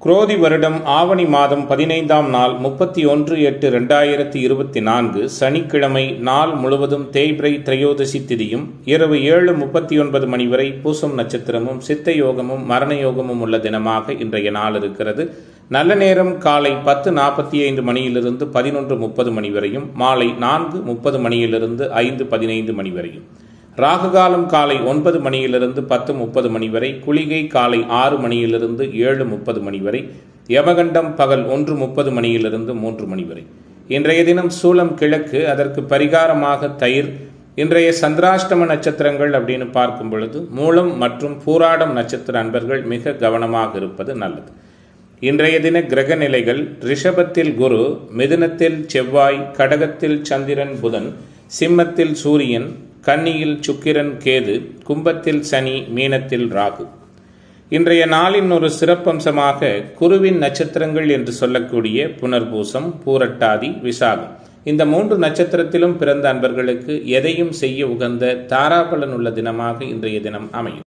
குரோதி வருடம் ஆவணி மாதம் பதினைந்தாம் நாள் முப்பத்தி ஒன்று எட்டு ரெண்டாயிரத்தி இருபத்தி நான்கு சனிக்கிழமை நாள் முழுவதும் தேய்பிரை திரையோதசி திதியும் இரவு ஏழு முப்பத்தி ஒன்பது மணி வரை பூசம் நட்சத்திரமும் சித்த யோகமும் மரண யோகமும் உள்ள தினமாக இன்றைய நாள் இருக்கிறது நல்ல நேரம் காலை பத்து நாற்பத்தி ஐந்து மணியிலிருந்து பதினொன்று முப்பது மணி வரையும் மாலை நான்கு முப்பது மணியிலிருந்து ஐந்து பதினைந்து மணி வரையும் ராகுகாலம் காலை ஒன்பது மணியிலிருந்து பத்து முப்பது மணி வரை குளிகை காலை ஆறு மணியிலிருந்து ஏழு முப்பது மணி வரை யமகண்டம் பகல் ஒன்று முப்பது மணியிலிருந்து மூன்று மணி வரை இன்றைய தினம் சூலம் கிழக்கு அதற்கு பரிகாரமாக தயிர் இன்றைய சந்திராஷ்டம நட்சத்திரங்கள் அப்படின்னு பார்க்கும் பொழுது மூலம் மற்றும் பூராடம் நட்சத்திர அன்பர்கள் மிக கவனமாக இருப்பது நல்லது இன்றைய தின கிரக நிலைகள் ரிஷபத்தில் குரு மிதுனத்தில் செவ்வாய் கடகத்தில் சந்திரன் புதன் சிம்மத்தில் சூரியன் கன்னியில் சுக்கிரன் கேது கும்பத்தில் சனி மீனத்தில் ராகு இன்றைய நாளின் ஒரு சிறப்பம்சமாக குருவின் நட்சத்திரங்கள் என்று சொல்லக்கூடிய புனர்பூசம் பூரட்டாதி விசாகம் இந்த மூன்று நட்சத்திரத்திலும் பிறந்த அன்பர்களுக்கு எதையும் செய்ய உகந்த தாராபலன் உள்ள தினமாக இன்றைய தினம் அமையும்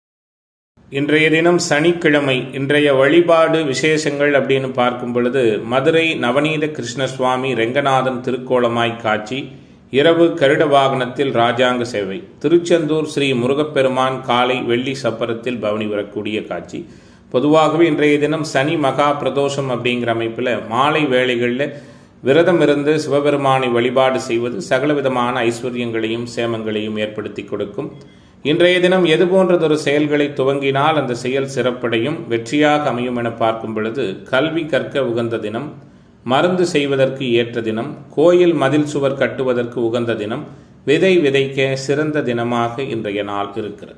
இன்றைய தினம் சனிக்கிழமை இன்றைய வழிபாடு விசேஷங்கள் அப்படின்னு பார்க்கும் பொழுது மதுரை நவநீத கிருஷ்ண சுவாமி ரெங்கநாதன் திருக்கோலமாய் காட்சி இரவு கருட வாகனத்தில் ராஜாங்க சேவை திருச்செந்தூர் ஸ்ரீ முருகப்பெருமான் காலை வெள்ளி சப்பரத்தில் பவனி வரக்கூடிய காட்சி பொதுவாகவே இன்றைய தினம் சனி மகா பிரதோஷம் அப்படிங்கிற அமைப்பில் மாலை வேளைகளில் விரதம் இருந்து சிவபெருமானை வழிபாடு செய்வது சகலவிதமான ஐஸ்வர்யங்களையும் சேமங்களையும் ஏற்படுத்தி கொடுக்கும் இன்றைய தினம் எது போன்றதொரு செயல்களை துவங்கினால் அந்த செயல் சிறப்படையும் வெற்றியாக அமையும் என பார்க்கும் பொழுது கல்வி கற்க உகந்த தினம் மருந்து செய்வதற்கு ஏற்ற தினம் கோயில் மதில் சுவர் கட்டுவதற்கு உகந்த தினம் விதை விதைக்க சிறந்த தினமாக இன்றைய நாள் இருக்கிறது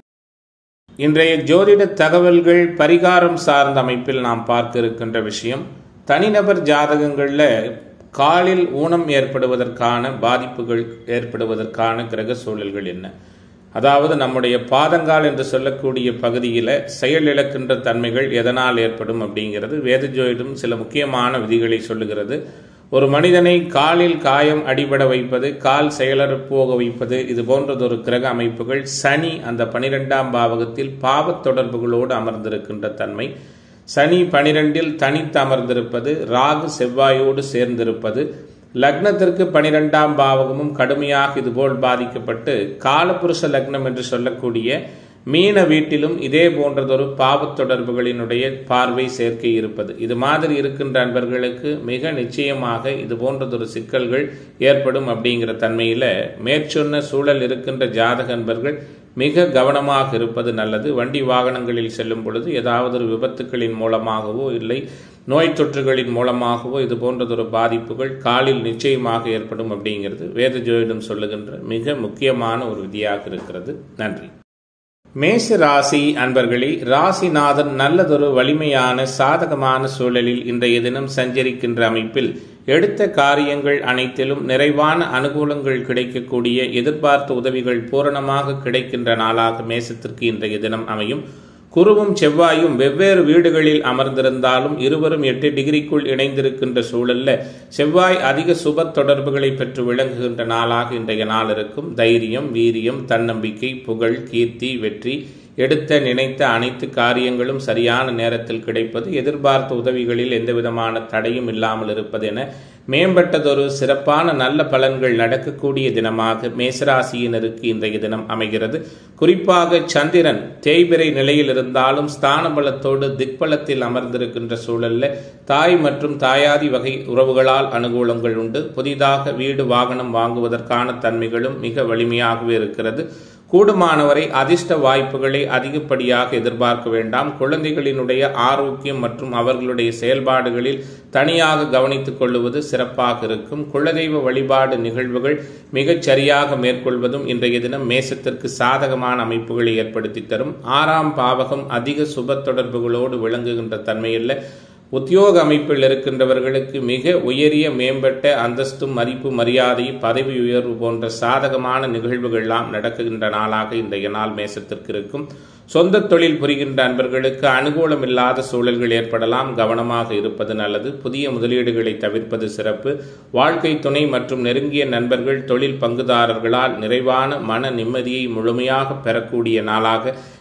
இன்றைய ஜோதிட தகவல்கள் பரிகாரம் சார்ந்த அமைப்பில் நாம் பார்க்க இருக்கின்ற விஷயம் தனிநபர் ஜாதகங்களில் காலில் ஊனம் ஏற்படுவதற்கான பாதிப்புகள் ஏற்படுவதற்கான கிரக சூழல்கள் என்ன அதாவது நம்முடைய பாதங்கால் என்று சொல்லக்கூடிய பகுதியில் செயல் இழக்கின்ற தன்மைகள் எதனால் ஏற்படும் அப்படிங்கிறது வேத ஜோயிடம் சில முக்கியமான விதிகளை சொல்லுகிறது ஒரு மனிதனை காலில் காயம் அடிபட வைப்பது கால் செயலறு போக வைப்பது இது போன்றதொரு கிரக அமைப்புகள் சனி அந்த பனிரெண்டாம் பாவகத்தில் பாவத் தொடர்புகளோடு அமர்ந்திருக்கின்ற தன்மை சனி பனிரெண்டில் தனித்து அமர்ந்திருப்பது ராகு செவ்வாயோடு சேர்ந்திருப்பது லக்னத்திற்கு பனிரெண்டாம் பாவகமும் கடுமையாக இதுபோல் பாதிக்கப்பட்டு காலபுருஷ லக்னம் என்று சொல்லக்கூடிய மீன வீட்டிலும் இதே போன்றதொரு பாவத் தொடர்புகளினுடைய பார்வை சேர்க்கை இருப்பது இது மாதிரி இருக்கின்ற அன்பர்களுக்கு மிக நிச்சயமாக இது போன்றதொரு சிக்கல்கள் ஏற்படும் அப்படிங்கிற தன்மையில் மேற்சொன்ன சூழல் இருக்கின்ற ஜாதக அன்பர்கள் மிக கவனமாக இருப்பது நல்லது வண்டி வாகனங்களில் செல்லும் பொழுது ஏதாவது ஒரு விபத்துக்களின் மூலமாகவோ இல்லை நோய் தொற்றுகளின் மூலமாகவோ இது போன்றதொரு பாதிப்புகள் காலில் நிச்சயமாக ஏற்படும் அப்படிங்கிறது வேத ஜோயிடம் சொல்லுகின்ற மிக முக்கியமான ஒரு விதியாக இருக்கிறது நன்றி மேச ராசி அன்பர்களே ராசிநாதன் நல்லதொரு வலிமையான சாதகமான சூழலில் இன்றைய தினம் சஞ்சரிக்கின்ற அமைப்பில் எடுத்த காரியங்கள் அனைத்திலும் நிறைவான அனுகூலங்கள் கிடைக்கக்கூடிய எதிர்பார்த்த உதவிகள் பூரணமாக கிடைக்கின்ற நாளாக மேசத்திற்கு இன்றைய தினம் அமையும் குருவும் செவ்வாயும் வெவ்வேறு வீடுகளில் அமர்ந்திருந்தாலும் இருவரும் எட்டு டிகிரிக்குள் இணைந்திருக்கின்ற சூழல்ல செவ்வாய் அதிக சுப தொடர்புகளை பெற்று விளங்குகின்ற நாளாக இன்றைய நாள் இருக்கும் தைரியம் வீரியம் தன்னம்பிக்கை புகழ் கீர்த்தி வெற்றி எடுத்த நினைத்த அனைத்து காரியங்களும் சரியான நேரத்தில் கிடைப்பது எதிர்பார்த்த உதவிகளில் எந்தவிதமான தடையும் இல்லாமல் இருப்பது என மேம்பட்டதொரு சிறப்பான நல்ல பலன்கள் நடக்கக்கூடிய தினமாக மேசராசியினருக்கு இன்றைய தினம் அமைகிறது குறிப்பாக சந்திரன் தேய்பிரை நிலையில் இருந்தாலும் ஸ்தான பலத்தோடு திக்பலத்தில் அமர்ந்திருக்கின்ற சூழல்ல தாய் மற்றும் தாயாதி வகை உறவுகளால் அனுகூலங்கள் உண்டு புதிதாக வீடு வாகனம் வாங்குவதற்கான தன்மைகளும் மிக வலிமையாகவே இருக்கிறது கூடுமானவரை அதிர்ஷ்ட வாய்ப்புகளை அதிகப்படியாக எதிர்பார்க்க வேண்டாம் குழந்தைகளினுடைய ஆரோக்கியம் மற்றும் அவர்களுடைய செயல்பாடுகளில் தனியாக கவனித்துக் கொள்வது சிறப்பாக இருக்கும் குலதெய்வ வழிபாடு நிகழ்வுகள் மிகச் சரியாக மேற்கொள்வதும் இன்றைய தினம் மேசத்திற்கு சாதகமான அமைப்புகளை ஏற்படுத்தி தரும் ஆறாம் பாவகம் அதிக சுப தொடர்புகளோடு விளங்குகின்ற தன்மையில் உத்தியோக அமைப்பில் இருக்கின்றவர்களுக்கு மிக உயரிய மேம்பட்ட அந்தஸ்தும் மதிப்பு மரியாதை பதவி உயர்வு போன்ற சாதகமான நிகழ்வுகள்லாம் நடக்குகின்ற நாளாக இன்றைய நாள் மேசத்திற்கு இருக்கும் சொந்த தொழில் புரிகின்ற அன்பர்களுக்கு அனுகூலம் இல்லாத சூழல்கள் ஏற்படலாம் கவனமாக இருப்பது நல்லது புதிய முதலீடுகளை தவிர்ப்பது சிறப்பு வாழ்க்கை துணை மற்றும் நெருங்கிய நண்பர்கள் தொழில் பங்குதாரர்களால் நிறைவான மன நிம்மதியை முழுமையாக பெறக்கூடிய நாளாக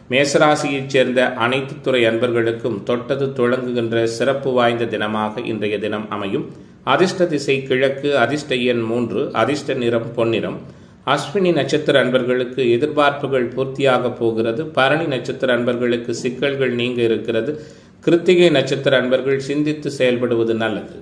மேசராசியைச் சேர்ந்த அனைத்து துறை அன்பர்களுக்கும் தொட்டது துளங்குகின்ற சிறப்பு வாய்ந்த தினமாக இன்றைய தினம் அமையும் அதிர்ஷ்ட திசை கிழக்கு அதிர்ஷ்ட எண் மூன்று அதிர்ஷ்ட நிறம் பொன்னிறம் அஸ்வினி நட்சத்திர அன்பர்களுக்கு எதிர்பார்ப்புகள் பூர்த்தியாக போகிறது பரணி நட்சத்திர அன்பர்களுக்கு சிக்கல்கள் நீங்க இருக்கிறது கிருத்திகை நட்சத்திர அன்பர்கள் சிந்தித்து செயல்படுவது நல்லது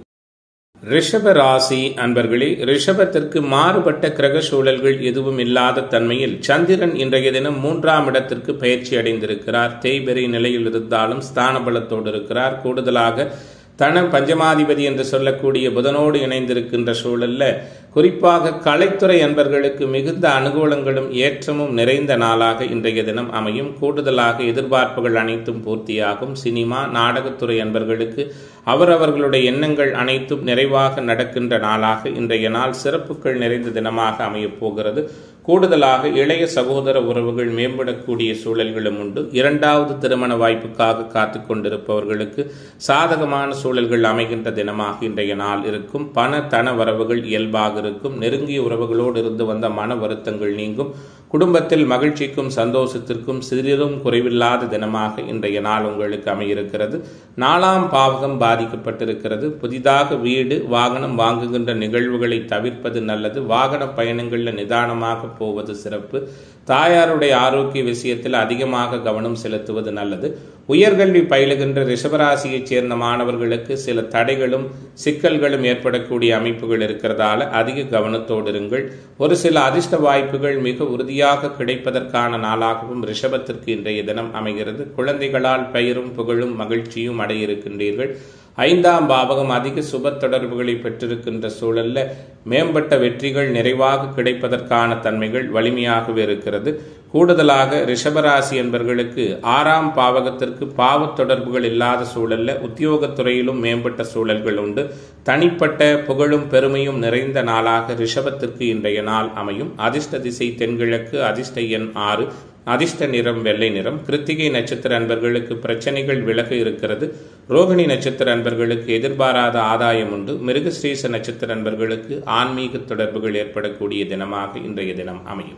ரிஷப ராசி அன்பர்களே ரிஷபத்திற்கு மாறுபட்ட கிரக சூழல்கள் எதுவும் இல்லாத தன்மையில் சந்திரன் இன்றைய தினம் மூன்றாம் இடத்திற்கு பயிற்சி அடைந்திருக்கிறார் தேய்பெறி நிலையில் இருந்தாலும் ஸ்தான பலத்தோடு இருக்கிறார் கூடுதலாக தன பஞ்சமாதிபதி என்று சொல்லக்கூடிய புதனோடு இணைந்திருக்கின்ற சூழல்ல குறிப்பாக கலைத்துறை அன்பர்களுக்கு மிகுந்த அனுகூலங்களும் ஏற்றமும் நிறைந்த நாளாக இன்றைய தினம் அமையும் கூடுதலாக எதிர்பார்ப்புகள் அனைத்தும் பூர்த்தியாகும் சினிமா நாடகத்துறை அன்பர்களுக்கு அவரவர்களுடைய எண்ணங்கள் அனைத்தும் நிறைவாக நடக்கின்ற நாளாக இன்றைய நாள் சிறப்புகள் நிறைந்த தினமாக அமையப் போகிறது கூடுதலாக இளைய சகோதர உறவுகள் மேம்படக்கூடிய சூழல்களும் உண்டு இரண்டாவது திருமண வாய்ப்புக்காக காத்து கொண்டிருப்பவர்களுக்கு சாதகமான சூழல்கள் அமைகின்ற தினமாக இன்றைய நாள் இருக்கும் பண தன வரவுகள் இயல்பாக இருக்கும் நெருங்கிய உறவுகளோடு இருந்து வந்த மன வருத்தங்கள் நீங்கும் குடும்பத்தில் மகிழ்ச்சிக்கும் சந்தோஷத்திற்கும் சிறிதும் குறைவில்லாத தினமாக இன்றைய நாள் உங்களுக்கு அமையிருக்கிறது நாலாம் பாவகம் பாதிக்கப்பட்டிருக்கிறது புதிதாக வீடு வாகனம் வாங்குகின்ற நிகழ்வுகளை தவிர்ப்பது நல்லது வாகன பயணங்களில் நிதானமாக போவது சிறப்பு தாயாருடைய ஆரோக்கிய விஷயத்தில் அதிகமாக கவனம் செலுத்துவது நல்லது உயர்கல்வி பயிலுகின்ற ரிஷபராசியைச் சேர்ந்த மாணவர்களுக்கு சில தடைகளும் சிக்கல்களும் ஏற்படக்கூடிய அமைப்புகள் இருக்கிறதால அதிக கவனத்தோடு இருங்கள் ஒரு சில அதிர்ஷ்ட வாய்ப்புகள் மிக உறுதியாக கிடைப்பதற்கான நாளாகவும் ரிஷபத்திற்கு இன்றைய தினம் அமைகிறது குழந்தைகளால் பெயரும் புகழும் மகிழ்ச்சியும் அடைய இருக்கின்றீர்கள் ஐந்தாம் பாவகம் அதிக சுப தொடர்புகளை பெற்றிருக்கின்ற சூழல்ல மேம்பட்ட வெற்றிகள் நிறைவாக கிடைப்பதற்கான தன்மைகள் வலிமையாகவே இருக்கிறது கூடுதலாக ரிஷபராசி என்பர்களுக்கு ஆறாம் பாவகத்திற்கு பாவ தொடர்புகள் இல்லாத சூழல்ல உத்தியோகத்துறையிலும் மேம்பட்ட சூழல்கள் உண்டு தனிப்பட்ட புகழும் பெருமையும் நிறைந்த நாளாக ரிஷபத்திற்கு இன்றைய நாள் அமையும் அதிர்ஷ்ட திசை தென்கிழக்கு அதிர்ஷ்ட எண் ஆறு அதிர்ஷ்ட நிறம் வெள்ளை நிறம் கிருத்திகை நட்சத்திர அன்பர்களுக்கு பிரச்சனைகள் விலக இருக்கிறது ரோகிணி நட்சத்திர அன்பர்களுக்கு எதிர்பாராத ஆதாயம் உண்டு மிருகஸ்ரீச நட்சத்திர அன்பர்களுக்கு ஆன்மீக தொடர்புகள் ஏற்படக்கூடிய தினமாக இன்றைய தினம் அமையும்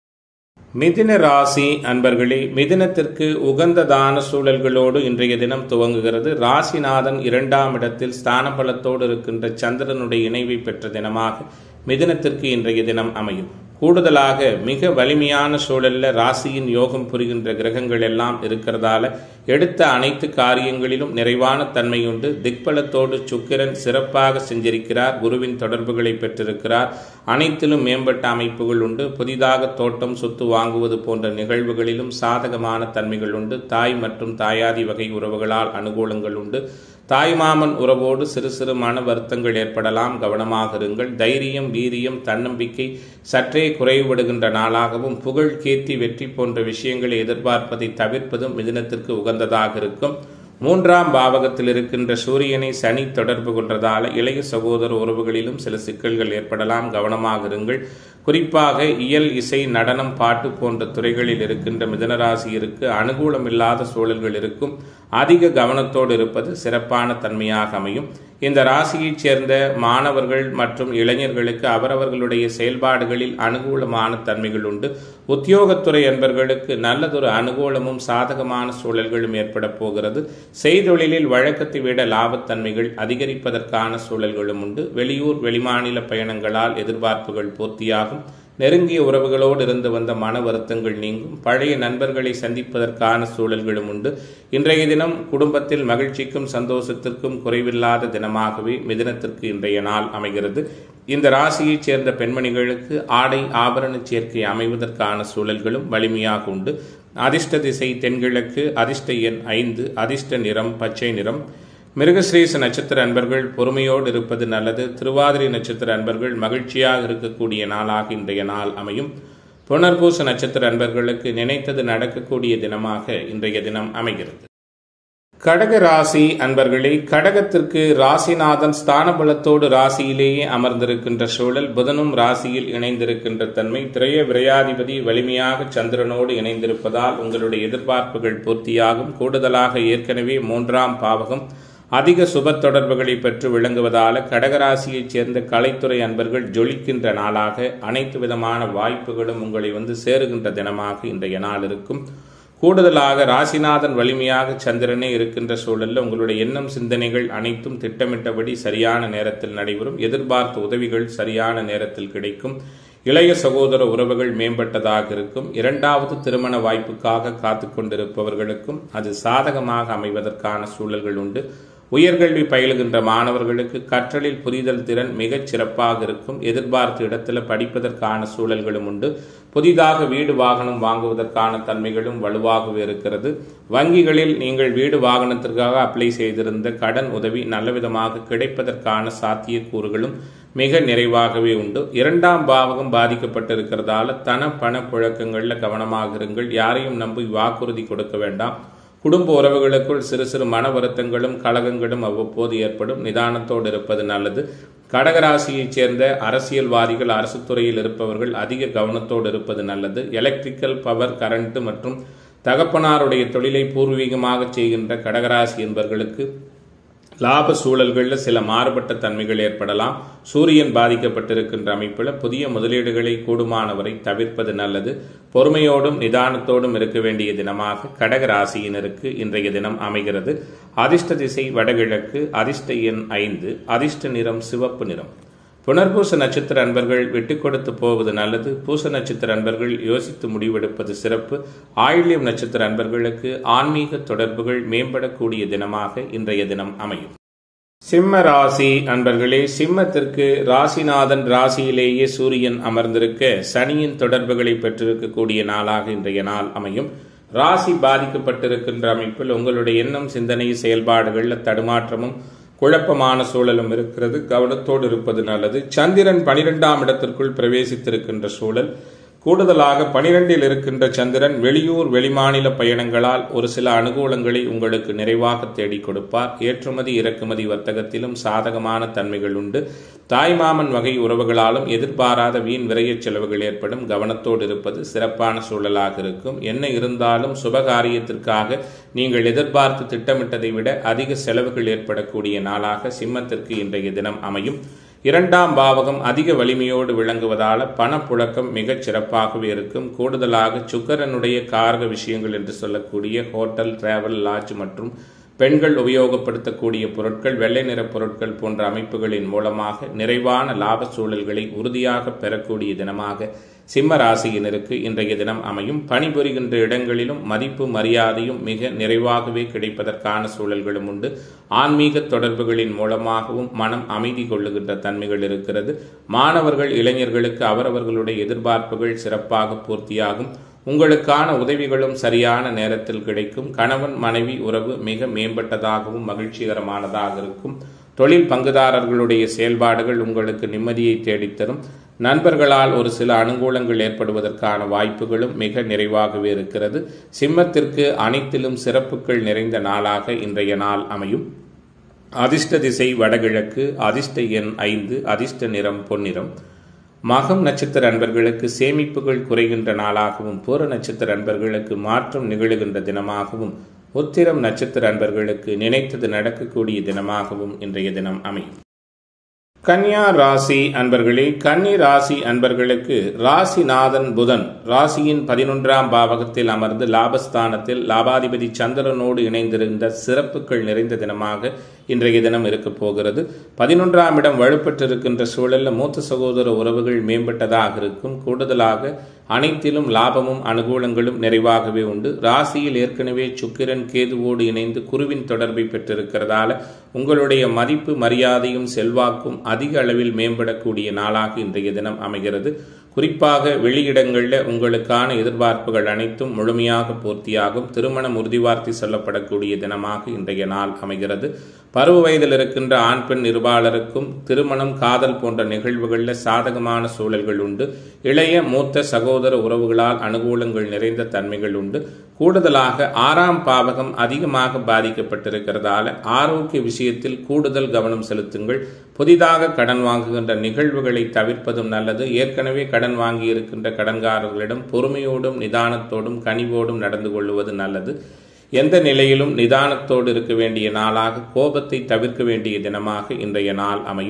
மிதின ராசி அன்பர்களே மிதினத்திற்கு உகந்ததான சூழல்களோடு இன்றைய தினம் துவங்குகிறது ராசிநாதன் இரண்டாம் இடத்தில் ஸ்தான பலத்தோடு இருக்கின்ற சந்திரனுடைய இணைவை பெற்ற தினமாக மிதினத்திற்கு இன்றைய தினம் அமையும் கூடுதலாக மிக வலிமையான சூழல்ல ராசியின் யோகம் புரிகின்ற கிரகங்கள் எல்லாம் இருக்கிறதால எடுத்த அனைத்து காரியங்களிலும் நிறைவான தன்மையுண்டு திக்பலத்தோடு சுக்கிரன் சிறப்பாக செஞ்சிருக்கிறார் குருவின் தொடர்புகளை பெற்றிருக்கிறார் அனைத்திலும் மேம்பட்ட அமைப்புகள் உண்டு புதிதாக தோட்டம் சொத்து வாங்குவது போன்ற நிகழ்வுகளிலும் சாதகமான தன்மைகள் உண்டு தாய் மற்றும் தாயாதி வகை உறவுகளால் அனுகூலங்கள் உண்டு தாய்மாமன் உறவோடு சிறு சிறு மன வருத்தங்கள் ஏற்படலாம் கவனமாக இருங்கள் தைரியம் வீரியம் தன்னம்பிக்கை சற்றே குறைவுபடுகின்ற நாளாகவும் புகழ் கீர்த்தி வெற்றி போன்ற விஷயங்களை எதிர்பார்ப்பதை தவிர்ப்பதும் மிதினத்திற்கு உகந்ததாக இருக்கும் மூன்றாம் பாவகத்தில் இருக்கின்ற சூரியனை சனி தொடர்பு கொள்றதால இளைய சகோதர உறவுகளிலும் சில சிக்கல்கள் ஏற்படலாம் கவனமாக இருங்கள் குறிப்பாக இயல் இசை நடனம் பாட்டு போன்ற துறைகளில் இருக்கின்ற மிதனராசியருக்கு அனுகூலமில்லாத சூழல்கள் இருக்கும் அதிக கவனத்தோடு இருப்பது சிறப்பான தன்மையாக அமையும் இந்த ராசியைச் சேர்ந்த மாணவர்கள் மற்றும் இளைஞர்களுக்கு அவரவர்களுடைய செயல்பாடுகளில் அனுகூலமான தன்மைகள் உண்டு உத்தியோகத்துறை என்பர்களுக்கு நல்லதொரு அனுகூலமும் சாதகமான சூழல்களும் ஏற்பட போகிறது செய்தொழிலில் வழக்கத்தை விட லாபத்தன்மைகள் அதிகரிப்பதற்கான சூழல்களும் உண்டு வெளியூர் வெளிமாநில பயணங்களால் எதிர்பார்ப்புகள் பூர்த்தியாகும் நெருங்கிய உறவுகளோடு இருந்து வந்த மன வருத்தங்கள் நீங்கும் பழைய நண்பர்களை சந்திப்பதற்கான சூழல்களும் உண்டு இன்றைய தினம் குடும்பத்தில் மகிழ்ச்சிக்கும் சந்தோஷத்திற்கும் குறைவில்லாத தினமாகவே மிதினத்திற்கு இன்றைய நாள் அமைகிறது இந்த ராசியைச் சேர்ந்த பெண்மணிகளுக்கு ஆடை ஆபரண சேர்க்கை அமைவதற்கான சூழல்களும் வலிமையாக உண்டு அதிர்ஷ்ட திசை தென்கிழக்கு அதிர்ஷ்ட எண் ஐந்து அதிர்ஷ்ட நிறம் பச்சை நிறம் மிருகஸ்ரீச நட்சத்திர அன்பர்கள் பொறுமையோடு இருப்பது நல்லது திருவாதிரை நட்சத்திர அன்பர்கள் மகிழ்ச்சியாக இருக்கக்கூடிய நாளாக இன்றைய நாள் அமையும் புனர்பூச நட்சத்திர அன்பர்களுக்கு நினைத்தது நடக்கக்கூடிய தினமாக இன்றைய தினம் அமைகிறது கடக ராசி அன்பர்களே கடகத்திற்கு ராசிநாதன் ஸ்தான பலத்தோடு ராசியிலேயே அமர்ந்திருக்கின்ற சூழல் புதனும் ராசியில் இணைந்திருக்கின்ற தன்மை திரைய விரையாதிபதி வலிமையாக சந்திரனோடு இணைந்திருப்பதால் உங்களுடைய எதிர்பார்ப்புகள் பூர்த்தியாகும் கூடுதலாக ஏற்கனவே மூன்றாம் பாவகம் அதிக சுப தொடர்புகளை பெற்று விளங்குவதால கடகராசியைச் சேர்ந்த கலைத்துறை அன்பர்கள் ஜொலிக்கின்ற நாளாக அனைத்து விதமான வாய்ப்புகளும் உங்களை வந்து சேருகின்ற தினமாக இன்றைய நாள் இருக்கும் கூடுதலாக ராசிநாதன் வலிமையாக சந்திரனே இருக்கின்ற சூழலில் உங்களுடைய எண்ணம் சிந்தனைகள் அனைத்தும் திட்டமிட்டபடி சரியான நேரத்தில் நடைபெறும் எதிர்பார்த்த உதவிகள் சரியான நேரத்தில் கிடைக்கும் இளைய சகோதர உறவுகள் மேம்பட்டதாக இருக்கும் இரண்டாவது திருமண வாய்ப்புக்காக காத்து கொண்டிருப்பவர்களுக்கும் அது சாதகமாக அமைவதற்கான சூழல்கள் உண்டு உயர்கல்வி பயிலுகின்ற மாணவர்களுக்கு கற்றலில் புரிதல் திறன் மிகச் சிறப்பாக இருக்கும் எதிர்பார்த்த இடத்துல படிப்பதற்கான சூழல்களும் உண்டு புதிதாக வீடு வாகனம் வாங்குவதற்கான தன்மைகளும் வலுவாகவே இருக்கிறது வங்கிகளில் நீங்கள் வீடு வாகனத்திற்காக அப்ளை செய்திருந்த கடன் உதவி நல்லவிதமாக கிடைப்பதற்கான சாத்தியக்கூறுகளும் மிக நிறைவாகவே உண்டு இரண்டாம் பாவகம் பாதிக்கப்பட்டிருக்கிறதால தன பண புழக்கங்களில் கவனமாக இருங்கள் யாரையும் நம்பி வாக்குறுதி கொடுக்க வேண்டாம் குடும்ப உறவுகளுக்குள் சிறு சிறு மன வருத்தங்களும் கலகங்களும் அவ்வப்போது ஏற்படும் நிதானத்தோடு இருப்பது நல்லது கடகராசியைச் சேர்ந்த அரசியல்வாதிகள் அரசு துறையில் இருப்பவர்கள் அதிக கவனத்தோடு இருப்பது நல்லது எலக்ட்ரிக்கல் பவர் கரண்ட் மற்றும் தகப்பனாருடைய தொழிலை பூர்வீகமாக செய்கின்ற கடகராசி என்பவர்களுக்கு லாப சூழல்களில் சில மாறுபட்ட தன்மைகள் ஏற்படலாம் சூரியன் பாதிக்கப்பட்டிருக்கின்ற அமைப்பில் புதிய முதலீடுகளை கூடுமானவரை தவிர்ப்பது நல்லது பொறுமையோடும் நிதானத்தோடும் இருக்க வேண்டிய தினமாக கடக ராசியினருக்கு இன்றைய தினம் அமைகிறது அதிர்ஷ்ட திசை வடகிழக்கு அதிர்ஷ்ட எண் ஐந்து அதிர்ஷ்ட நிறம் சிவப்பு நிறம் புனர்பூச நட்சத்திர அன்பர்கள் விட்டு கொடுத்து போவது நல்லது பூச நட்சத்திர அன்பர்கள் யோசித்து முடிவெடுப்பது சிறப்பு ஆயில்யம் நட்சத்திர அன்பர்களுக்கு ஆன்மீக தொடர்புகள் மேம்படக்கூடிய தினமாக இன்றைய தினம் அமையும் சிம்ம ராசி அன்பர்களே சிம்மத்திற்கு ராசிநாதன் ராசியிலேயே சூரியன் அமர்ந்திருக்க சனியின் தொடர்புகளை பெற்றிருக்கக்கூடிய நாளாக இன்றைய நாள் அமையும் ராசி பாதிக்கப்பட்டிருக்கின்ற அமைப்பில் உங்களுடைய எண்ணம் சிந்தனை செயல்பாடுகளில் தடுமாற்றமும் குழப்பமான சூழலும் இருக்கிறது கவனத்தோடு இருப்பது நல்லது சந்திரன் பனிரெண்டாம் இடத்திற்குள் பிரவேசித்திருக்கின்ற சூழல் கூடுதலாக பனிரெண்டில் இருக்கின்ற சந்திரன் வெளியூர் வெளிமாநில பயணங்களால் ஒரு சில அனுகூலங்களை உங்களுக்கு நிறைவாக தேடிக் கொடுப்பார் ஏற்றுமதி இறக்குமதி வர்த்தகத்திலும் சாதகமான தன்மைகள் உண்டு தாய்மாமன் வகை உறவுகளாலும் எதிர்பாராத வீண் விரயச் செலவுகள் ஏற்படும் கவனத்தோடு இருப்பது சிறப்பான சூழலாக இருக்கும் என்ன இருந்தாலும் சுபகாரியத்திற்காக நீங்கள் எதிர்பார்த்து திட்டமிட்டதை விட அதிக செலவுகள் ஏற்படக்கூடிய நாளாக சிம்மத்திற்கு இன்றைய தினம் அமையும் இரண்டாம் பாவகம் அதிக வலிமையோடு விளங்குவதால் பணப்புழக்கம் மிகச் சிறப்பாகவே இருக்கும் கூடுதலாக சுக்கரனுடைய காரக விஷயங்கள் என்று சொல்லக்கூடிய ஹோட்டல் டிராவல் லாட்ஜ் மற்றும் பெண்கள் உபயோகப்படுத்தக்கூடிய பொருட்கள் வெள்ளை நிற பொருட்கள் போன்ற அமைப்புகளின் மூலமாக நிறைவான லாப சூழல்களை உறுதியாக பெறக்கூடிய தினமாக சிம்ம ராசியினருக்கு இன்றைய தினம் அமையும் பணிபுரிகின்ற இடங்களிலும் மதிப்பு மரியாதையும் மிக நிறைவாகவே கிடைப்பதற்கான சூழல்களும் உண்டு ஆன்மீக தொடர்புகளின் மூலமாகவும் மனம் அமைதி கொள்ளுகின்ற தன்மைகள் இருக்கிறது மாணவர்கள் இளைஞர்களுக்கு அவரவர்களுடைய எதிர்பார்ப்புகள் சிறப்பாக பூர்த்தியாகும் உங்களுக்கான உதவிகளும் சரியான நேரத்தில் கிடைக்கும் கணவன் மனைவி உறவு மிக மேம்பட்டதாகவும் மகிழ்ச்சிகரமானதாக இருக்கும் தொழில் பங்குதாரர்களுடைய செயல்பாடுகள் உங்களுக்கு நிம்மதியை தேடித்தரும் நண்பர்களால் ஒரு சில அனுகூலங்கள் ஏற்படுவதற்கான வாய்ப்புகளும் மிக நிறைவாகவே இருக்கிறது சிம்மத்திற்கு அனைத்திலும் சிறப்புகள் நிறைந்த நாளாக இன்றைய நாள் அமையும் அதிர்ஷ்ட திசை வடகிழக்கு அதிர்ஷ்ட எண் ஐந்து அதிர்ஷ்ட நிறம் பொன்னிறம் மகம் நட்சத்திர அன்பர்களுக்கு சேமிப்புகள் குறைகின்ற நாளாகவும் பூர நட்சத்திர அன்பர்களுக்கு மாற்றம் நிகழுகின்ற தினமாகவும் உத்திரம் நட்சத்திர அன்பர்களுக்கு நினைத்தது நடக்கக்கூடிய தினமாகவும் இன்றைய தினம் அமையும் கன்னியா ராசி அன்பர்களே கன்னி ராசி அன்பர்களுக்கு ராசிநாதன் புதன் ராசியின் பதினொன்றாம் பாவகத்தில் அமர்ந்து லாபஸ்தானத்தில் லாபாதிபதி சந்திரனோடு இணைந்திருந்த சிறப்புகள் நிறைந்த தினமாக இன்றைய தினம் இருக்கப் போகிறது பதினொன்றாம் இடம் வலுப்பெற்றிருக்கின்ற சூழலில் மூத்த சகோதர உறவுகள் மேம்பட்டதாக இருக்கும் கூடுதலாக அனைத்திலும் லாபமும் அனுகூலங்களும் நிறைவாகவே உண்டு ராசியில் ஏற்கனவே சுக்கிரன் கேதுவோடு இணைந்து குருவின் தொடர்பை பெற்றிருக்கிறதால உங்களுடைய மதிப்பு மரியாதையும் செல்வாக்கும் அதிக அளவில் மேம்படக்கூடிய நாளாக இன்றைய தினம் அமைகிறது குறிப்பாக வெளியிடங்களில் உங்களுக்கான எதிர்பார்ப்புகள் அனைத்தும் முழுமையாக பூர்த்தியாகும் திருமணம் உறுதிவார்த்தை சொல்லப்படக்கூடிய தினமாக இன்றைய நாள் அமைகிறது பருவ வயதில் இருக்கின்ற ஆண் பெண் இருபாலருக்கும் திருமணம் காதல் போன்ற நிகழ்வுகளில் சாதகமான சூழல்கள் உண்டு இளைய மூத்த சகோதர உறவுகளால் அனுகூலங்கள் நிறைந்த தன்மைகள் உண்டு கூடுதலாக ஆறாம் பாவகம் அதிகமாக பாதிக்கப்பட்டிருக்கிறதால ஆரோக்கிய விஷயத்தில் கூடுதல் கவனம் செலுத்துங்கள் புதிதாக கடன் வாங்குகின்ற நிகழ்வுகளை தவிர்ப்பதும் நல்லது ஏற்கனவே கடன் வாங்கி இருக்கின்ற கடன்காரர்களிடம் பொறுமையோடும் நிதானத்தோடும் கனிவோடும் நடந்து கொள்வது நல்லது எந்த நிலையிலும் நிதானத்தோடு இருக்க வேண்டிய நாளாக கோபத்தை தவிர்க்க வேண்டிய தினமாக இன்றைய நாள் அமையும்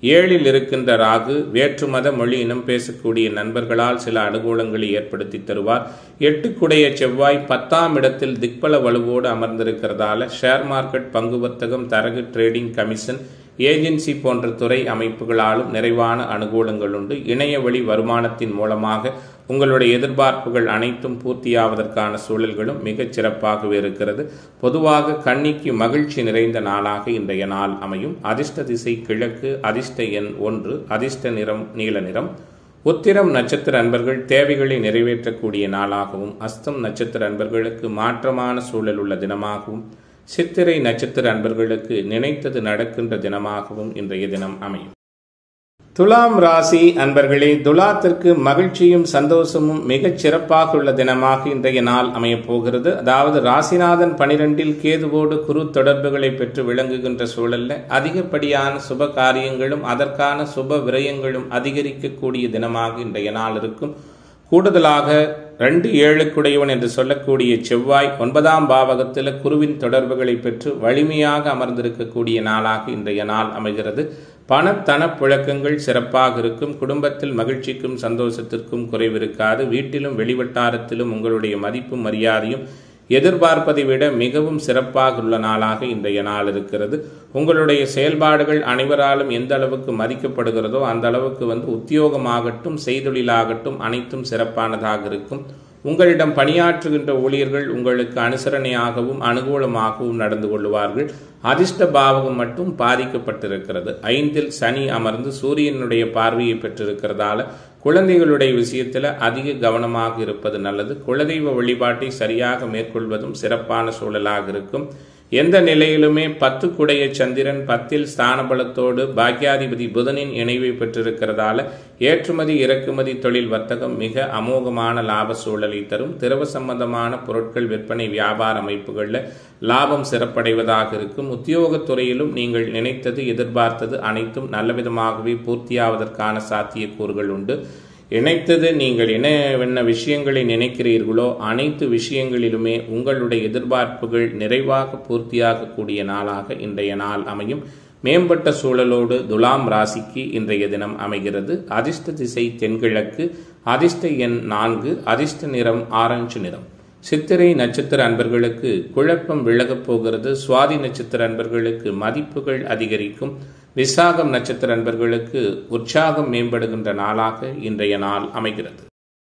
ஏழில் இருக்கின்ற ராகு வேற்றுமத மொழி இனம் பேசக்கூடிய நண்பர்களால் சில அனுகூலங்களை ஏற்படுத்தி தருவார் எட்டுக்குடைய செவ்வாய் பத்தாம் இடத்தில் திக்பல வலுவோடு அமர்ந்திருக்கிறதால ஷேர் மார்க்கெட் பங்கு வர்த்தகம் தரகு ட்ரேடிங் கமிஷன் ஏஜென்சி போன்ற துறை அமைப்புகளாலும் நிறைவான அனுகூலங்கள் உண்டு இணைய வழி வருமானத்தின் மூலமாக உங்களுடைய எதிர்பார்ப்புகள் அனைத்தும் பூர்த்தியாவதற்கான சூழல்களும் மிகச் சிறப்பாகவே இருக்கிறது பொதுவாக கன்னிக்கு மகிழ்ச்சி நிறைந்த நாளாக இன்றைய நாள் அமையும் அதிர்ஷ்ட திசை கிழக்கு அதிர்ஷ்ட எண் ஒன்று அதிர்ஷ்ட நிறம் நீல நிறம் உத்திரம் நட்சத்திர அன்பர்கள் தேவைகளை நிறைவேற்றக்கூடிய நாளாகவும் அஸ்தம் நட்சத்திர அன்பர்களுக்கு மாற்றமான சூழல் உள்ள தினமாகவும் சித்திரை நட்சத்திர அன்பர்களுக்கு நினைத்தது நடக்கின்ற தினமாகவும் இன்றைய தினம் அமையும் துலாம் ராசி அன்பர்களே துலாத்திற்கு மகிழ்ச்சியும் சந்தோஷமும் மிகச் சிறப்பாக உள்ள தினமாக இன்றைய நாள் அமையப் போகிறது அதாவது ராசிநாதன் பனிரெண்டில் கேதுவோடு குரு தொடர்புகளை பெற்று விளங்குகின்ற சூழல்ல அதிகப்படியான சுப காரியங்களும் அதற்கான சுப விரயங்களும் அதிகரிக்கக்கூடிய தினமாக இன்றைய நாள் இருக்கும் கூடுதலாக ரெண்டு ஏழுக்குடையவன் என்று சொல்லக்கூடிய செவ்வாய் ஒன்பதாம் பாவகத்தில் குருவின் தொடர்புகளை பெற்று வலிமையாக அமர்ந்திருக்கக்கூடிய நாளாக இன்றைய நாள் அமைகிறது பணத்தன புழக்கங்கள் சிறப்பாக இருக்கும் குடும்பத்தில் மகிழ்ச்சிக்கும் சந்தோஷத்திற்கும் குறைவிருக்காது வீட்டிலும் வெளிவட்டாரத்திலும் உங்களுடைய மதிப்பும் மரியாதையும் எதிர்பார்ப்பதை விட மிகவும் சிறப்பாக உள்ள நாளாக இன்றைய நாள் இருக்கிறது உங்களுடைய செயல்பாடுகள் அனைவராலும் எந்த அளவுக்கு மதிக்கப்படுகிறதோ அந்த அளவுக்கு வந்து உத்தியோகமாகட்டும் செய்தொழிலாகட்டும் அனைத்தும் சிறப்பானதாக இருக்கும் உங்களிடம் பணியாற்றுகின்ற ஊழியர்கள் உங்களுக்கு அனுசரணையாகவும் அனுகூலமாகவும் நடந்து கொள்வார்கள் அதிர்ஷ்ட பாவகம் மட்டும் பாதிக்கப்பட்டிருக்கிறது ஐந்தில் சனி அமர்ந்து சூரியனுடைய பார்வையை பெற்றிருக்கிறதால குழந்தைகளுடைய விஷயத்தில் அதிக கவனமாக இருப்பது நல்லது குலதெய்வ வழிபாட்டை சரியாக மேற்கொள்வதும் சிறப்பான சூழலாக இருக்கும் எந்த நிலையிலுமே பத்து குடைய சந்திரன் பத்தில் ஸ்தானபலத்தோடு பாக்யாதிபதி புதனின் இணைவை பெற்றிருக்கிறதால ஏற்றுமதி இறக்குமதி தொழில் வர்த்தகம் மிக அமோகமான லாப சூழலை தரும் திரவ சம்பந்தமான பொருட்கள் விற்பனை வியாபார அமைப்புகளில் லாபம் சிறப்படைவதாக இருக்கும் உத்தியோகத்துறையிலும் நீங்கள் நினைத்தது எதிர்பார்த்தது அனைத்தும் நல்லவிதமாகவே பூர்த்தியாவதற்கான சாத்தியக்கூறுகள் உண்டு இணைத்தது நீங்கள் என்ன என்ன விஷயங்களை நினைக்கிறீர்களோ அனைத்து விஷயங்களிலுமே உங்களுடைய எதிர்பார்ப்புகள் நிறைவாக பூர்த்தியாகக்கூடிய நாளாக இன்றைய நாள் அமையும் மேம்பட்ட சூழலோடு துலாம் ராசிக்கு இன்றைய தினம் அமைகிறது அதிர்ஷ்ட திசை தென்கிழக்கு அதிர்ஷ்ட எண் நான்கு அதிர்ஷ்ட நிறம் ஆரஞ்சு நிறம் சித்திரை நட்சத்திர அன்பர்களுக்கு குழப்பம் விலகப் போகிறது சுவாதி நட்சத்திர அன்பர்களுக்கு மதிப்புகள் அதிகரிக்கும் விசாகம் நட்சத்திர அன்பர்களுக்கு உற்சாகம் மேம்படுகின்ற நாளாக இன்றைய நாள் அமைகிறது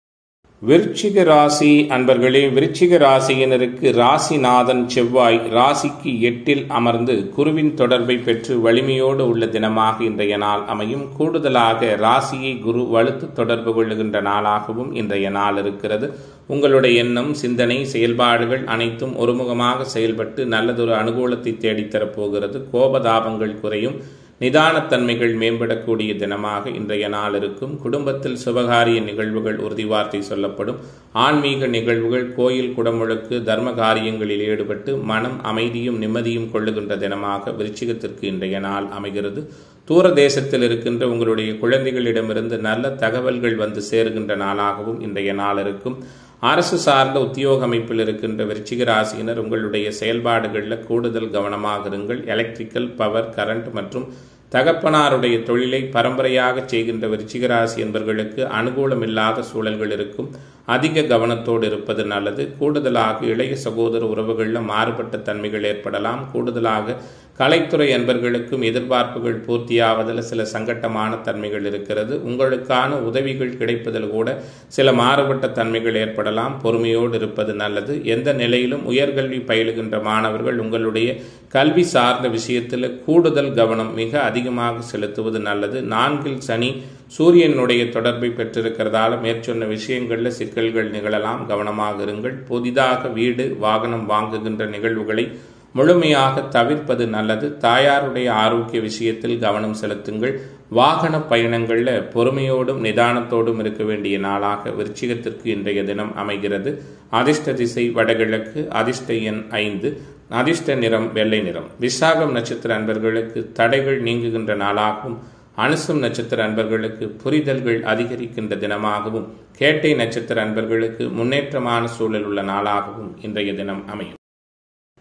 விருச்சிக ராசி அன்பர்களே விருச்சிக ராசியினருக்கு ராசிநாதன் செவ்வாய் ராசிக்கு எட்டில் அமர்ந்து குருவின் தொடர்பை பெற்று வலிமையோடு உள்ள தினமாக இன்றைய நாள் அமையும் கூடுதலாக ராசியை குரு வலுத்து தொடர்பு கொள்ளுகின்ற நாளாகவும் இன்றைய நாள் இருக்கிறது உங்களுடைய எண்ணம் சிந்தனை செயல்பாடுகள் அனைத்தும் ஒருமுகமாக செயல்பட்டு நல்லதொரு அனுகூலத்தை தேடித்தரப்போகிறது கோபதாபங்கள் குறையும் நிதானத்தன்மைகள் மேம்படக்கூடிய தினமாக இன்றைய நாள் இருக்கும் குடும்பத்தில் சுபகாரிய நிகழ்வுகள் உறுதிவார்த்தை சொல்லப்படும் ஆன்மீக நிகழ்வுகள் கோயில் குடமுழுக்கு தர்ம காரியங்களில் ஈடுபட்டு மனம் அமைதியும் நிம்மதியும் கொள்ளுகின்ற தினமாக விருச்சிகத்திற்கு இன்றைய நாள் அமைகிறது தூர தேசத்தில் இருக்கின்ற உங்களுடைய குழந்தைகளிடமிருந்து நல்ல தகவல்கள் வந்து சேருகின்ற நாளாகவும் இன்றைய நாள் இருக்கும் அரசு சார்ந்த உத்தியோக அமைப்பில் இருக்கின்ற விருச்சிக ராசியினர் உங்களுடைய செயல்பாடுகளில் கூடுதல் கவனமாக இருங்கள் எலக்ட்ரிக்கல் பவர் கரண்ட் மற்றும் தகப்பனாருடைய தொழிலை பரம்பரையாக செய்கின்ற விருச்சிக ராசி என்பவர்களுக்கு அனுகூலமில்லாத சூழல்கள் இருக்கும் அதிக கவனத்தோடு இருப்பது நல்லது கூடுதலாக இளைய சகோதர உறவுகளில் மாறுபட்ட தன்மைகள் ஏற்படலாம் கூடுதலாக கலைத்துறை அன்பர்களுக்கும் எதிர்பார்ப்புகள் பூர்த்தியாவதில் சில சங்கட்டமான தன்மைகள் இருக்கிறது உங்களுக்கான உதவிகள் கிடைப்பதில் கூட சில மாறுபட்ட தன்மைகள் ஏற்படலாம் பொறுமையோடு இருப்பது நல்லது எந்த நிலையிலும் உயர்கல்வி பயிலுகின்ற மாணவர்கள் உங்களுடைய கல்வி சார்ந்த விஷயத்தில் கூடுதல் கவனம் மிக அதிகமாக செலுத்துவது நல்லது நான்கில் சனி சூரியனுடைய தொடர்பை பெற்றிருக்கிறதால மேற்சொன்ன விஷயங்களில் சிக்கல்கள் நிகழலாம் கவனமாக இருங்கள் புதிதாக வீடு வாகனம் வாங்குகின்ற நிகழ்வுகளை முழுமையாக தவிர்ப்பது நல்லது தாயாருடைய ஆரோக்கிய விஷயத்தில் கவனம் செலுத்துங்கள் வாகன பயணங்களில் பொறுமையோடும் நிதானத்தோடும் இருக்க வேண்டிய நாளாக விருச்சிகத்திற்கு இன்றைய தினம் அமைகிறது அதிர்ஷ்ட திசை வடகிழக்கு அதிர்ஷ்ட எண் ஐந்து அதிர்ஷ்ட நிறம் வெள்ளை நிறம் விசாகம் நட்சத்திர அன்பர்களுக்கு தடைகள் நீங்குகின்ற நாளாகவும் அனுசம் நட்சத்திர அன்பர்களுக்கு புரிதல்கள் அதிகரிக்கின்ற தினமாகவும் கேட்டை நட்சத்திர அன்பர்களுக்கு முன்னேற்றமான சூழல் உள்ள நாளாகவும் இன்றைய தினம் அமையும்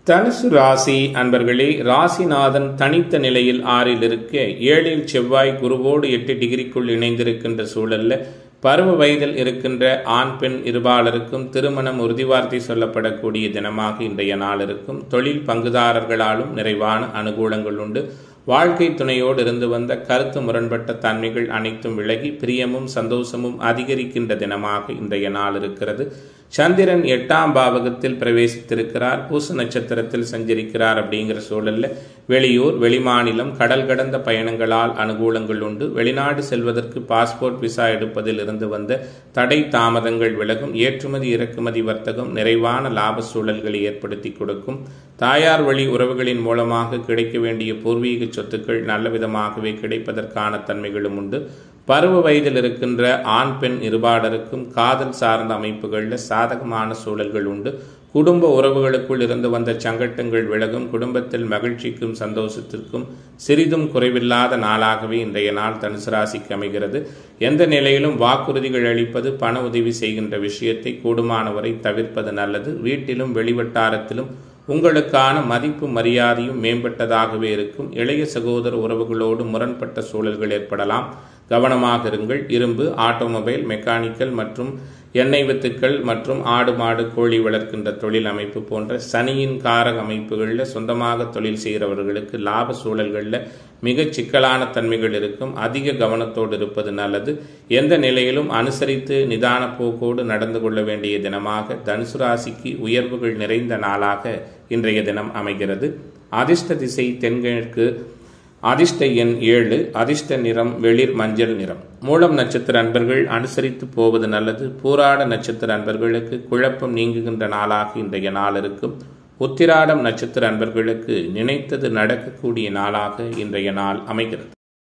தனுசு ராசி அன்பர்களே ராசிநாதன் தனித்த நிலையில் ஆறில் இருக்க ஏழில் செவ்வாய் குருவோடு எட்டு டிகிரிக்குள் இணைந்திருக்கின்ற சூழல்ல பருவ வயதில் இருக்கின்ற ஆண் பெண் இருபாலருக்கும் திருமணம் உறுதிவார்த்தை சொல்லப்படக்கூடிய தினமாக இன்றைய நாள் இருக்கும் தொழில் பங்குதாரர்களாலும் நிறைவான அனுகூலங்கள் உண்டு வாழ்க்கை துணையோடு இருந்து வந்த கருத்து முரண்பட்ட தன்மைகள் அனைத்தும் விலகி பிரியமும் சந்தோஷமும் அதிகரிக்கின்ற தினமாக இன்றைய நாள் இருக்கிறது சந்திரன் எட்டாம் பாவகத்தில் பிரவேசித்திருக்கிறார் பூச நட்சத்திரத்தில் சஞ்சரிக்கிறார் அப்படிங்கிற சூழல்ல வெளியூர் வெளிமாநிலம் கடல் கடந்த பயணங்களால் அனுகூலங்கள் உண்டு வெளிநாடு செல்வதற்கு பாஸ்போர்ட் விசா எடுப்பதில் இருந்து வந்த தடை தாமதங்கள் விலகும் ஏற்றுமதி இறக்குமதி வர்த்தகம் நிறைவான லாப சூழல்களை ஏற்படுத்தி கொடுக்கும் தாயார் வழி உறவுகளின் மூலமாக கிடைக்க வேண்டிய பூர்வீக சொத்துக்கள் நல்ல விதமாகவே கிடைப்பதற்கான தன்மைகளும் உண்டு பருவ வயதில் இருக்கின்ற ஆண் பெண் இருபாடருக்கும் காதல் சார்ந்த அமைப்புகளில் சாதகமான சூழல்கள் உண்டு குடும்ப உறவுகளுக்குள் இருந்து வந்த சங்கட்டங்கள் விலகும் குடும்பத்தில் மகிழ்ச்சிக்கும் சந்தோஷத்திற்கும் சிறிதும் குறைவில்லாத நாளாகவே இன்றைய நாள் தனுசு ராசிக்கு அமைகிறது எந்த நிலையிலும் வாக்குறுதிகள் அளிப்பது பண உதவி செய்கின்ற விஷயத்தை கூடுமானவரை தவிர்ப்பது நல்லது வீட்டிலும் வெளிவட்டாரத்திலும் உங்களுக்கான மதிப்பு மரியாதையும் மேம்பட்டதாகவே இருக்கும் இளைய சகோதர உறவுகளோடு முரண்பட்ட சூழல்கள் ஏற்படலாம் கவனமாக இருங்கள் இரும்பு ஆட்டோமொபைல் மெக்கானிக்கல் மற்றும் எண்ணெய் வித்துக்கள் மற்றும் ஆடு மாடு கோழி வளர்க்கின்ற தொழில் அமைப்பு போன்ற சனியின் காரக அமைப்புகளில் சொந்தமாக தொழில் செய்கிறவர்களுக்கு லாப சூழல்களில் மிக சிக்கலான தன்மைகள் இருக்கும் அதிக கவனத்தோடு இருப்பது நல்லது எந்த நிலையிலும் அனுசரித்து நிதான போக்கோடு நடந்து கொள்ள வேண்டிய தினமாக தனுசு ராசிக்கு உயர்வுகள் நிறைந்த நாளாக இன்றைய தினம் அமைகிறது அதிர்ஷ்ட திசை தென்கிழக்கு அதிர்ஷ்ட எண் ஏழு அதிர்ஷ்ட நிறம் வெளிர் மஞ்சள் நிறம் மூலம் நட்சத்திர அன்பர்கள் அனுசரித்து போவது நல்லது பூராட நட்சத்திர அன்பர்களுக்கு குழப்பம் நீங்குகின்ற நாளாக இன்றைய நாள் இருக்கும் உத்திராடம் நட்சத்திர அன்பர்களுக்கு நினைத்தது நடக்கக்கூடிய நாளாக இன்றைய நாள் அமைகிறது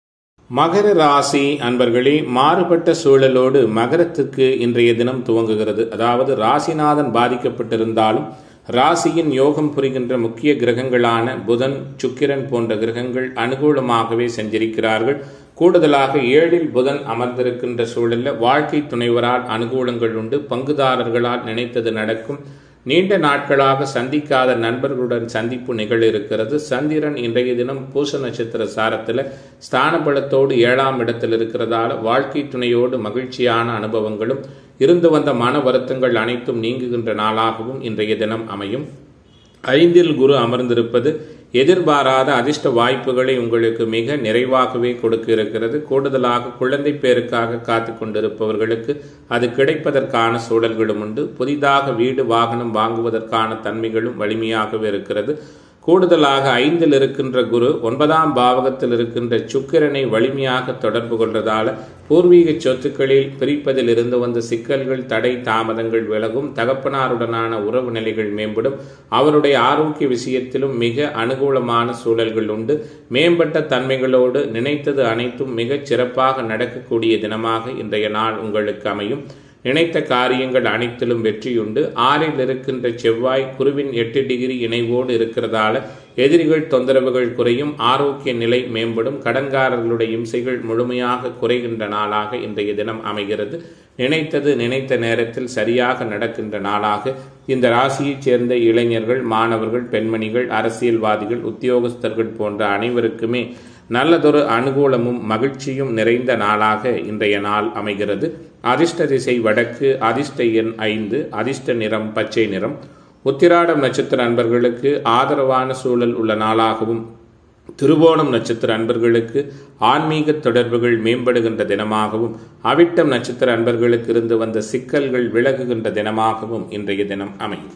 மகர ராசி அன்பர்களே மாறுபட்ட சூழலோடு மகரத்துக்கு இன்றைய தினம் துவங்குகிறது அதாவது ராசிநாதன் பாதிக்கப்பட்டிருந்தாலும் ராசியின் யோகம் புரிகின்ற முக்கிய கிரகங்களான புதன் சுக்கிரன் போன்ற கிரகங்கள் அனுகூலமாகவே செஞ்சிருக்கிறார்கள் கூடுதலாக ஏழில் புதன் அமர்ந்திருக்கின்ற சூழலில் வாழ்க்கை துணைவரால் அனுகூலங்கள் உண்டு பங்குதாரர்களால் நினைத்தது நடக்கும் நீண்ட நாட்களாக சந்திக்காத நண்பர்களுடன் சந்திப்பு நிகழ இருக்கிறது சந்திரன் இன்றைய தினம் பூச நட்சத்திர சாரத்தில் ஸ்தானபலத்தோடு ஏழாம் இடத்தில் இருக்கிறதால வாழ்க்கை துணையோடு மகிழ்ச்சியான அனுபவங்களும் இருந்து வந்த மன வருத்தங்கள் அனைத்தும் நீங்குகின்ற நாளாகவும் இன்றைய தினம் அமையும் ஐந்தில் குரு அமர்ந்திருப்பது எதிர்பாராத அதிர்ஷ்ட வாய்ப்புகளை உங்களுக்கு மிக நிறைவாகவே கொடுக்க இருக்கிறது கூடுதலாக குழந்தை பேருக்காக காத்து கொண்டிருப்பவர்களுக்கு அது கிடைப்பதற்கான சூழல்களும் உண்டு புதிதாக வீடு வாகனம் வாங்குவதற்கான தன்மைகளும் வலிமையாகவே இருக்கிறது கூடுதலாக ஐந்தில் இருக்கின்ற குரு ஒன்பதாம் பாவகத்தில் இருக்கின்ற சுக்கிரனை வலிமையாக தொடர்பு கொள்றதால பூர்வீக சொத்துக்களில் பிரிப்பதில் இருந்து வந்த சிக்கல்கள் தடை தாமதங்கள் விலகும் தகப்பனாருடனான உறவு நிலைகள் மேம்படும் அவருடைய ஆரோக்கிய விஷயத்திலும் மிக அனுகூலமான சூழல்கள் உண்டு மேம்பட்ட தன்மைகளோடு நினைத்தது அனைத்தும் மிகச் சிறப்பாக நடக்கக்கூடிய தினமாக இன்றைய நாள் உங்களுக்கு அமையும் நினைத்த காரியங்கள் அனைத்திலும் வெற்றியுண்டு ஆறில் இருக்கின்ற செவ்வாய் குருவின் எட்டு டிகிரி இணைவோடு இருக்கிறதால எதிரிகள் தொந்தரவுகள் குறையும் ஆரோக்கிய நிலை மேம்படும் கடன்காரர்களுடைய இம்சைகள் முழுமையாக குறைகின்ற நாளாக இன்றைய தினம் அமைகிறது நினைத்தது நினைத்த நேரத்தில் சரியாக நடக்கின்ற நாளாக இந்த ராசியைச் சேர்ந்த இளைஞர்கள் மாணவர்கள் பெண்மணிகள் அரசியல்வாதிகள் உத்தியோகஸ்தர்கள் போன்ற அனைவருக்குமே நல்லதொரு அனுகூலமும் மகிழ்ச்சியும் நிறைந்த நாளாக இன்றைய நாள் அமைகிறது அதிர்ஷ்ட திசை வடக்கு அதிர்ஷ்ட எண் ஐந்து அதிர்ஷ்ட நிறம் பச்சை நிறம் உத்திராடம் நட்சத்திர அன்பர்களுக்கு ஆதரவான சூழல் உள்ள நாளாகவும் திருவோணம் நட்சத்திர அன்பர்களுக்கு ஆன்மீக தொடர்புகள் மேம்படுகின்ற தினமாகவும் அவிட்டம் நட்சத்திர அன்பர்களுக்கு இருந்து வந்த சிக்கல்கள் விலகுகின்ற தினமாகவும் இன்றைய தினம் அமையும்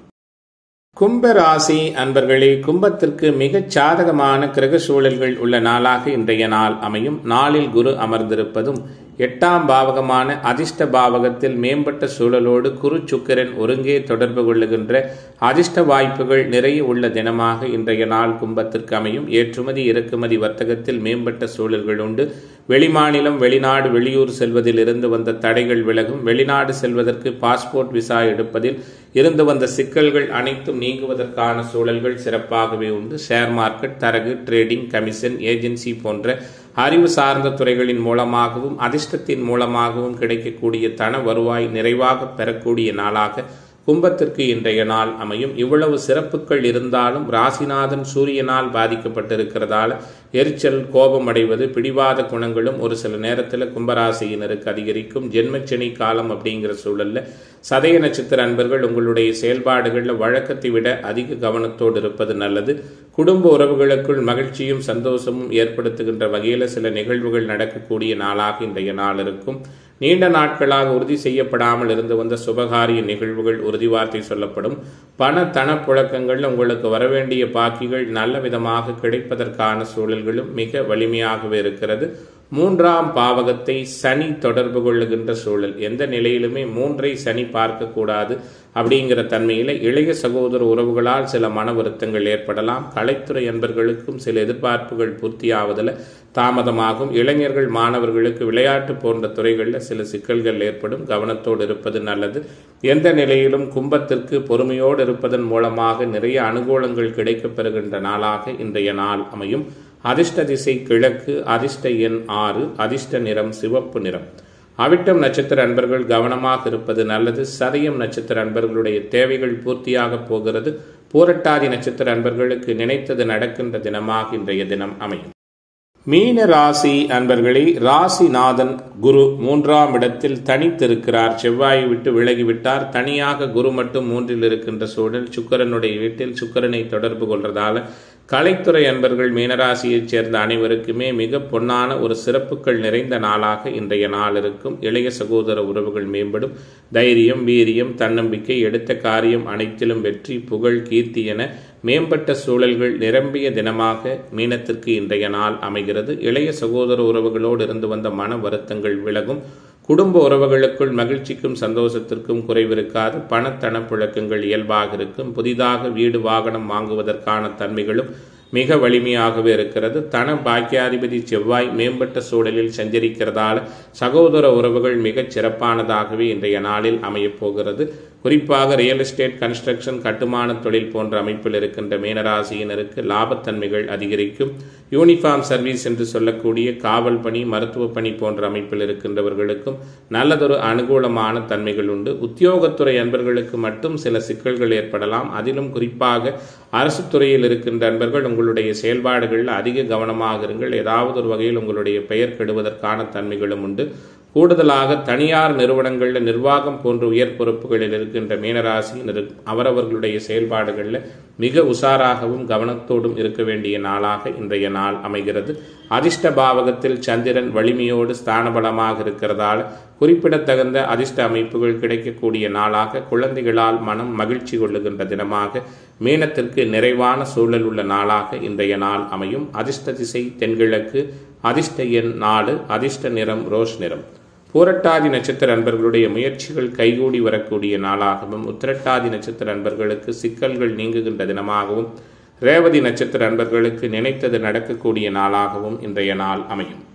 கும்ப ராசி அன்பர்களே கும்பத்திற்கு மிகச் சாதகமான கிரக சூழல்கள் உள்ள நாளாக இன்றைய நாள் அமையும் நாளில் குரு அமர்ந்திருப்பதும் எட்டாம் பாவகமான அதிர்ஷ்ட பாவகத்தில் மேம்பட்ட சூழலோடு குரு சுக்கிரன் ஒருங்கே தொடர்பு கொள்ளுகின்ற அதிர்ஷ்ட வாய்ப்புகள் நிறைய உள்ள தினமாக இன்றைய நாள் கும்பத்திற்கு அமையும் ஏற்றுமதி இறக்குமதி வர்த்தகத்தில் மேம்பட்ட சூழல்கள் உண்டு வெளிமாநிலம் வெளிநாடு வெளியூர் செல்வதில் இருந்து வந்த தடைகள் விலகும் வெளிநாடு செல்வதற்கு பாஸ்போர்ட் விசா எடுப்பதில் இருந்து வந்த சிக்கல்கள் அனைத்தும் நீங்குவதற்கான சூழல்கள் சிறப்பாகவே உண்டு ஷேர் மார்க்கெட் தரகு ட்ரேடிங் கமிஷன் ஏஜென்சி போன்ற அறிவு சார்ந்த துறைகளின் மூலமாகவும் அதிர்ஷ்டத்தின் மூலமாகவும் கிடைக்கக்கூடிய தன வருவாய் நிறைவாக பெறக்கூடிய நாளாக கும்பத்திற்கு இன்றைய நாள் அமையும் இவ்வளவு சிறப்புகள் இருந்தாலும் ராசிநாதன் சூரியனால் பாதிக்கப்பட்டிருக்கிறதால எரிச்சல் கோபம் அடைவது பிடிவாத குணங்களும் ஒரு சில நேரத்தில் கும்பராசியினருக்கு அதிகரிக்கும் ஜென்மச்சனி காலம் அப்படிங்கிற சூழல்ல சதய நட்சத்திர அன்பர்கள் உங்களுடைய செயல்பாடுகளில் வழக்கத்தை விட அதிக கவனத்தோடு இருப்பது நல்லது குடும்ப உறவுகளுக்குள் மகிழ்ச்சியும் சந்தோஷமும் ஏற்படுத்துகின்ற வகையில் சில நிகழ்வுகள் நடக்கக்கூடிய நாளாக இன்றைய நாள் இருக்கும் நீண்ட நாட்களாக உறுதி செய்யப்படாமல் இருந்து வந்த சுபகாரிய நிகழ்வுகள் உறுதிவார்த்தை சொல்லப்படும் பண தன புழக்கங்கள் உங்களுக்கு வரவேண்டிய பாக்கிகள் நல்ல விதமாக கிடைப்பதற்கான சூழல்களும் மிக வலிமையாகவே இருக்கிறது மூன்றாம் பாவகத்தை சனி தொடர்பு கொள்ளுகின்ற சூழல் எந்த நிலையிலுமே மூன்றை சனி பார்க்கக்கூடாது அப்படிங்கிற தன்மையில் இளைய சகோதர உறவுகளால் சில மன வருத்தங்கள் ஏற்படலாம் கலைத்துறை அன்பர்களுக்கும் சில எதிர்பார்ப்புகள் பூர்த்தியாவதில் தாமதமாகும் இளைஞர்கள் மாணவர்களுக்கு விளையாட்டு போன்ற துறைகளில் சில சிக்கல்கள் ஏற்படும் கவனத்தோடு இருப்பது நல்லது எந்த நிலையிலும் கும்பத்திற்கு பொறுமையோடு இருப்பதன் மூலமாக நிறைய அனுகூலங்கள் கிடைக்கப்பெறுகின்ற நாளாக இன்றைய நாள் அமையும் அதிர்ஷ்ட திசை கிழக்கு அதிர்ஷ்ட எண் ஆறு அதிர்ஷ்ட நிறம் சிவப்பு நிறம் அவிட்டம் நட்சத்திர அன்பர்கள் கவனமாக இருப்பது நல்லது சதயம் நட்சத்திர அன்பர்களுடைய தேவைகள் பூர்த்தியாக போகிறது பூரட்டாதி நட்சத்திர அன்பர்களுக்கு நினைத்தது நடக்கின்ற தினமாக இன்றைய தினம் அமையும் மீன ராசி அன்பர்களே ராசிநாதன் குரு மூன்றாம் இடத்தில் தனித்திருக்கிறார் செவ்வாயை விட்டு விலகிவிட்டார் தனியாக குரு மட்டும் மூன்றில் இருக்கின்ற சூழல் சுக்கரனுடைய வீட்டில் சுக்கரனை தொடர்பு கொள்றதால கலைத்துறை அன்பர்கள் மீனராசியைச் சேர்ந்த அனைவருக்குமே மிக பொன்னான ஒரு சிறப்புகள் நிறைந்த நாளாக இன்றைய நாள் இருக்கும் இளைய சகோதர உறவுகள் மேம்படும் தைரியம் வீரியம் தன்னம்பிக்கை எடுத்த காரியம் அனைத்திலும் வெற்றி புகழ் கீர்த்தி என மேம்பட்ட சூழல்கள் நிரம்பிய தினமாக மீனத்திற்கு இன்றைய நாள் அமைகிறது இளைய சகோதர உறவுகளோடு இருந்து வந்த மன வருத்தங்கள் விலகும் குடும்ப உறவுகளுக்குள் மகிழ்ச்சிக்கும் சந்தோஷத்திற்கும் குறைவிருக்காது பணத்தனப்புழக்கங்கள் இயல்பாக இருக்கும் புதிதாக வீடு வாகனம் வாங்குவதற்கான தன்மைகளும் மிக வலிமையாகவே இருக்கிறது தன பாக்கியாதிபதி செவ்வாய் மேம்பட்ட சூழலில் சஞ்சரிக்கிறதால சகோதர உறவுகள் மிகச் சிறப்பானதாகவே இன்றைய நாளில் அமையப் போகிறது குறிப்பாக ரியல் எஸ்டேட் கன்ஸ்ட்ரக்ஷன் கட்டுமான தொழில் போன்ற அமைப்பில் இருக்கின்ற மீனராசியினருக்கு லாபத்தன்மைகள் அதிகரிக்கும் யூனிஃபார்ம் சர்வீஸ் என்று சொல்லக்கூடிய காவல் பணி மருத்துவ பணி போன்ற அமைப்பில் இருக்கின்றவர்களுக்கும் நல்லதொரு அனுகூலமான தன்மைகள் உண்டு உத்தியோகத்துறை அன்பர்களுக்கு மட்டும் சில சிக்கல்கள் ஏற்படலாம் அதிலும் குறிப்பாக அரசு துறையில் இருக்கின்ற அன்பர்கள் உங்களுடைய செயல்பாடுகளில் அதிக கவனமாக இருங்கள் ஏதாவது ஒரு வகையில் உங்களுடைய பெயர் கெடுவதற்கான தன்மைகளும் உண்டு கூடுதலாக தனியார் நிறுவனங்களில் நிர்வாகம் போன்ற உயர் பொறுப்புகளில் இருக்கின்ற மீனராசியினர் அவரவர்களுடைய செயல்பாடுகளில் மிக உஷாராகவும் கவனத்தோடும் இருக்க வேண்டிய நாளாக இன்றைய நாள் அமைகிறது அதிர்ஷ்ட பாவகத்தில் சந்திரன் வலிமையோடு ஸ்தானபலமாக இருக்கிறதால குறிப்பிடத்தகுந்த அதிர்ஷ்ட அமைப்புகள் கிடைக்கக்கூடிய நாளாக குழந்தைகளால் மனம் மகிழ்ச்சி கொள்ளுகின்ற தினமாக மீனத்திற்கு நிறைவான சூழல் உள்ள நாளாக இன்றைய நாள் அமையும் அதிர்ஷ்ட திசை தென்கிழக்கு அதிர்ஷ்ட எண் நாலு அதிர்ஷ்ட நிறம் ரோஸ் நிறம் பூரட்டாதி நட்சத்திர அன்பர்களுடைய முயற்சிகள் கைகூடி வரக்கூடிய நாளாகவும் உத்திரட்டாதி நட்சத்திர அன்பர்களுக்கு சிக்கல்கள் நீங்குகின்ற தினமாகவும் ரேவதி நட்சத்திர அன்பர்களுக்கு நினைத்தது நடக்கக்கூடிய நாளாகவும் இன்றைய நாள் அமையும்